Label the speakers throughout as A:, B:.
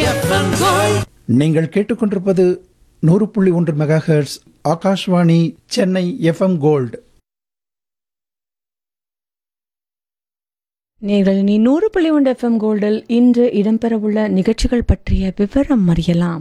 A: FM gold
B: நீங்கள் கேட்டுக்கொண்டிருப்பது நூறு புள்ளி ஒன்று megahertz Akashvani Chennai FM gold
C: நீங்கள் நீ நூறு புள்ளி ஒன்று எஃப்எம் கோல்டில் இன்று இடம்பெறவுள்ள நிகழ்ச்சிகள் பற்றிய விவரம் அறியலாம்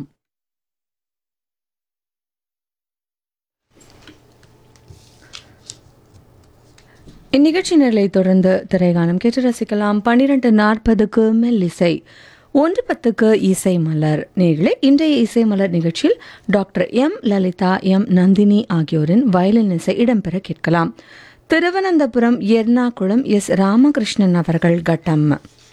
C: இந்நிகழ்ச்சி நிலை தொடர்ந்து திரைகானம் கேட்டு ரசிக்கலாம் பன்னிரண்டு நாற்பதுக்கு மெல்லிசை ஒன்று பத்துக்கு இசை மலர் நேர்களே இன்றைய இசை மலர் நிகழ்ச்சியில் doctor M Lalitha M Nandini ஆகியோரின் வயலின் இசை இடம்பெற கேட்கலாம் திருவனந்தபுரம் எர்ணாகுளம் எஸ் ராமகிருஷ்ணன் அவர்கள் கட்டம்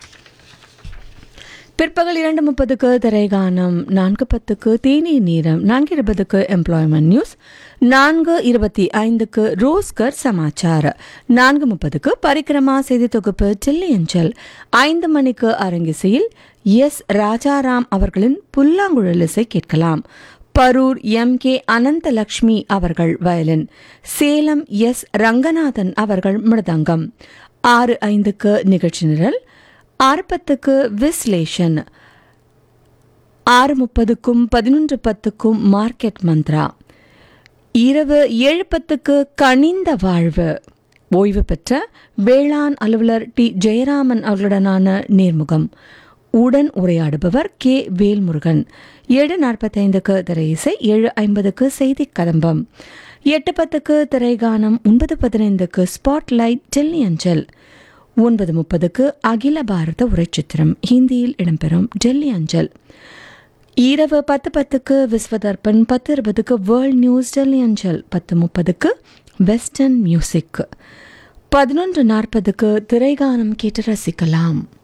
C: பிற்பகல் இரண்டு முப்பதுக்கு திரைகானம் நான்கு பத்துக்கு தேநீர் நேரம் நான்கு இருபதுக்கு எம்ப்ளாய்மெண்ட் நியூஸ் நான்கு இருபத்தி ஐந்துக்கு ரோஸ்கர் சமாச்சார் நான்கு முப்பதுக்கு பரிக்கிரமா செய்தி தொகுப்பு டில்லியஞ்சல் ஐந்து மணிக்கு அரங்கிசையில் எஸ் ராஜாராம் அவர்களின் புல்லாங்குழல் இசை கேட்கலாம் பரூர் எம் கே அனந்தலக்ஷ்மி அவர்கள் வயலின் சேலம் எஸ் ரங்கநாதன் அவர்கள் மிருதங்கம் ஆறு ஐந்துக்கு நிகழ்ச்சி நிரல் ஆறு பத்துக்கு விஸ்லேஷன் ஆறு முப்பதுக்கும் பதினொன்று பத்துக்கும் மார்க்கெட் மந்த்ரா இரவு ஏழு பத்துக்கு கனிந்த வாழ்வு ஓய்வு பெற்ற வேளாண் அலுவலர் டி ஜெயராமன் அவர்களுடனான நேர்முகம் உடன் உரையாடுபவர் கே வேல்முருகன் ஏழு நாற்பத்தைந்துக்கு திரை இசை ஏழு ஐம்பதுக்கு செய்தி கதம்பம் எட்டு பத்துக்கு திரைகானம் ஒன்பது பதினைந்துக்கு ஸ்பாட்லைட் டெல்லி அஞ்சல் ஒன்பது முப்பதுக்கு அகில பாரத உரைச்சித்திரம் ஹிந்தியில் இடம்பெறும் டெல்லி அஞ்சல் இரவு பத்து பத்துக்கு விஸ்வதர்பன் பத்து இருபதுக்கு வேர்ல்ட் நியூஸ் டெல்லி அஞ்சல் பத்து முப்பதுக்கு வெஸ்டர்ன் மியூசிக் பதினொன்று நாற்பதுக்கு திரைகானம் கேட்டு ரசிக்கலாம்